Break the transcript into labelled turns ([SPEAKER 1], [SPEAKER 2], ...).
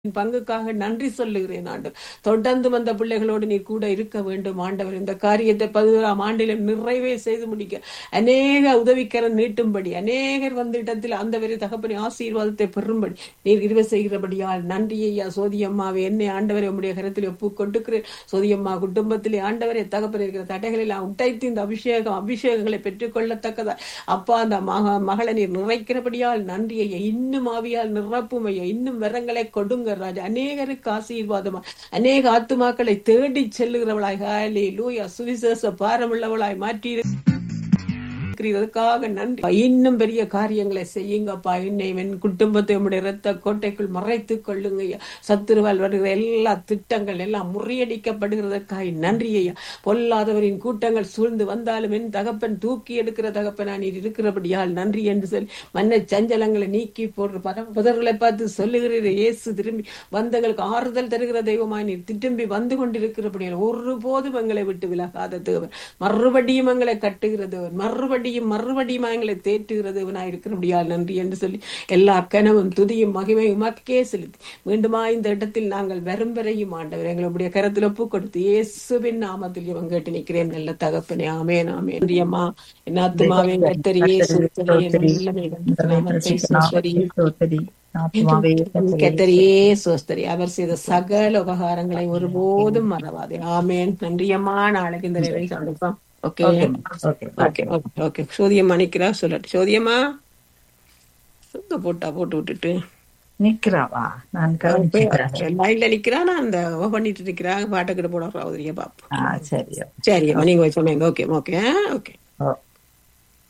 [SPEAKER 1] பங்குக்காக நன்றி சொல்லுகிறேன் ஆண்டு தொடர்ந்து வந்த பிள்ளைகளோடு நீ கூட இருக்க வேண்டும் ஆண்டவர் இந்த காரியத்தை பதினோராம் ஆண்டிலும் நிறைவே செய்து முடிக்க அநேக உதவிக்கரம் நீட்டும்படி அநேகர் வந்த இடத்தில் அந்த வரை தகப்பனை ஆசீர்வாதத்தை பெறும்படி நீர் இருவ செய்கிறபடியால் நன்றி ஐயா சோதியம்மாவை என்னை ஆண்டவரை உம்முடைய கரத்தில் ஒப்பு கொடுக்கிறேன் சோதியம்மா குடும்பத்திலே ஆண்டவரை தகப்பனை இருக்கிற தடைகளை எல்லாம் உடைத்து இந்த அபிஷேகம் அபிஷேகங்களை பெற்றுக்கொள்ளத்தக்கதா அப்பா அந்த மக மகளை நீர் நிறைக்கிறபடியால் நன்றி ஐயா இன்னும் ஆவியால் நிரப்பும் ஐயா இன்னும் வரங்களை கொடுங்க ராஜா அநேகருக்கு ஆசீர்வாதமா அநேக ஆத்துமாக்களை தேடி செல்லுகிறவளாய் ஹாலே லூயா சுவிசேஷ பாரமுள்ளவளாய் மாற்றி இருக்கிறதுக்காக நன்றி இன்னும் பெரிய காரியங்களை செய்யுங்கப்பா என்னை என் குடும்பத்தை உடைய இரத்த கோட்டைக்குள் மறைத்துக் கொள்ளுங்க ஐயா சத்துருவால் வருகிற எல்லா திட்டங்கள் எல்லாம் முறியடிக்கப்படுகிறதற்காக நன்றி ஐயா பொல்லாதவரின் கூட்டங்கள் சூழ்ந்து வந்தாலும் என் தகப்பன் தூக்கி எடுக்கிற தகப்பனா நீர் இருக்கிறபடியால் நன்றி என்று சொல்லி மன்ன சஞ்சலங்களை நீக்கி போடுற பத புதர்களை பார்த்து சொல்லுகிறீர் இயேசு திரும்பி வந்தங்களுக்கு ஆறுதல் தருகிற தெய்வமாய் நீர் திரும்பி வந்து கொண்டிருக்கிறபடியால் ஒருபோதும் எங்களை விட்டு விலகாத தேவன் மறுபடியும் எங்களை கட்டுகிற தேவன் மறுபடியும் மறுபடியும் எங்களை தேற்றுகிறதுவனாய் இருக்கிறபடியால் நன்றி என்று சொல்லி எல்லா கனவும் துதியும் மகிமையும் உமக்கே செலுத்தி மீண்டுமா இந்த இடத்தில் நாங்கள் வரும் வரையும் ஆண்டவர் எங்களுடைய கரத்தில் ஒப்பு கொடுத்து இயேசுவின் நாமத்தில் இவன் கேட்டு நிற்கிறேன் நல்ல தகப்பனே ஆமேன் ஆமேன் பிரியம்மா என் ஆத்மாவே கர்த்தர் இயேசு கத்தரியே சோஸ்தரி அவர் செய்த சகல உபகாரங்களை ஒருபோதும் மறவாதே ஆமேன் நன்றியம்மா நாளைக்கு இந்த நிறைய சந்திப்போம் okay okay okay okay Sothiyamma நிக்கிறா சொல்லட்டு சோதியம்மா சுத்த போட்டா போட்டு விட்டுட்டு
[SPEAKER 2] நிக்கிறாவா நான் கவனிச்சுக்கிறேன்
[SPEAKER 1] லைன்ல நிக்கிறா நான் அந்த பண்ணிட்டு நிக்கிறா பாட்டை கிட்ட போட சகோதரிய பாப்போம்
[SPEAKER 2] சரி
[SPEAKER 1] சரி நீங்க சொன்னீங்க ஓகே ஓகே ஓகே
[SPEAKER 2] ஓ